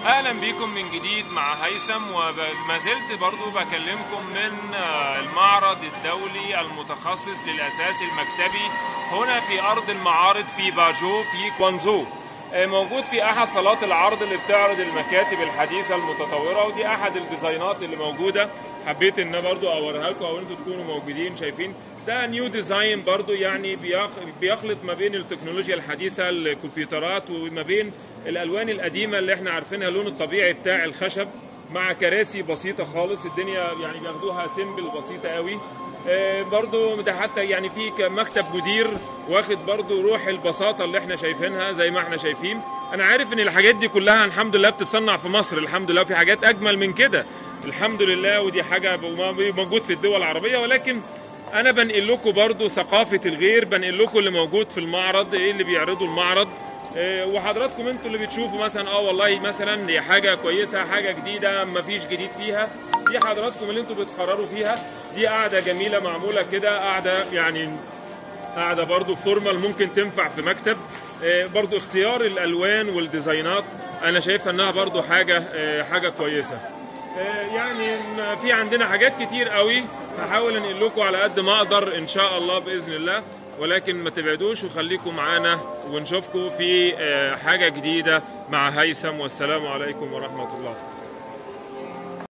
اهلا بيكم من جديد مع هيثم وما زلت برضو بكلمكم من المعرض الدولي المتخصص للاساس المكتبي هنا في ارض المعارض في باجو في كوانزو موجود في احد صالات العرض اللي بتعرض المكاتب الحديثه المتطوره ودي احد الديزاينات اللي موجوده حبيت ان برضو اوريها لكم او انتوا تكونوا موجودين شايفين ده نيو ديزاين برضو يعني بيخلط ما بين التكنولوجيا الحديثه الكمبيوترات وما بين الالوان القديمه اللي احنا عارفينها اللون الطبيعي بتاع الخشب مع كراسي بسيطه خالص الدنيا يعني بياخدوها سيمبل بسيطه قوي برضو ده حتى يعني في مكتب مدير واخد برضو روح البساطة اللي احنا شايفينها زي ما احنا شايفين انا عارف ان الحاجات دي كلها الحمد لله بتتصنع في مصر الحمد لله في حاجات اجمل من كده الحمد لله ودي حاجة موجود في الدول العربية ولكن انا بنقل لكم برضو ثقافة الغير بنقل لكم اللي موجود في المعرض ايه اللي بيعرضوا المعرض وحضراتكم انتوا اللي بتشوفوا مثلا اه والله مثلا دي حاجه كويسه حاجه جديده ما فيش جديد فيها دي حضراتكم اللي انتوا بتقرروا فيها دي قاعده جميله معموله كده قاعده يعني قاعده برضو فورمال ممكن تنفع في مكتب برضو اختيار الالوان والديزاينات انا شايفها انها برضو حاجه حاجه كويسه يعني في عندنا حاجات كتير قوي هحاول انقل لكم على قد ما اقدر ان شاء الله باذن الله ولكن ما تبعدوش وخليكم معانا ونشوفكم في حاجة جديدة مع هيثم والسلام عليكم ورحمة الله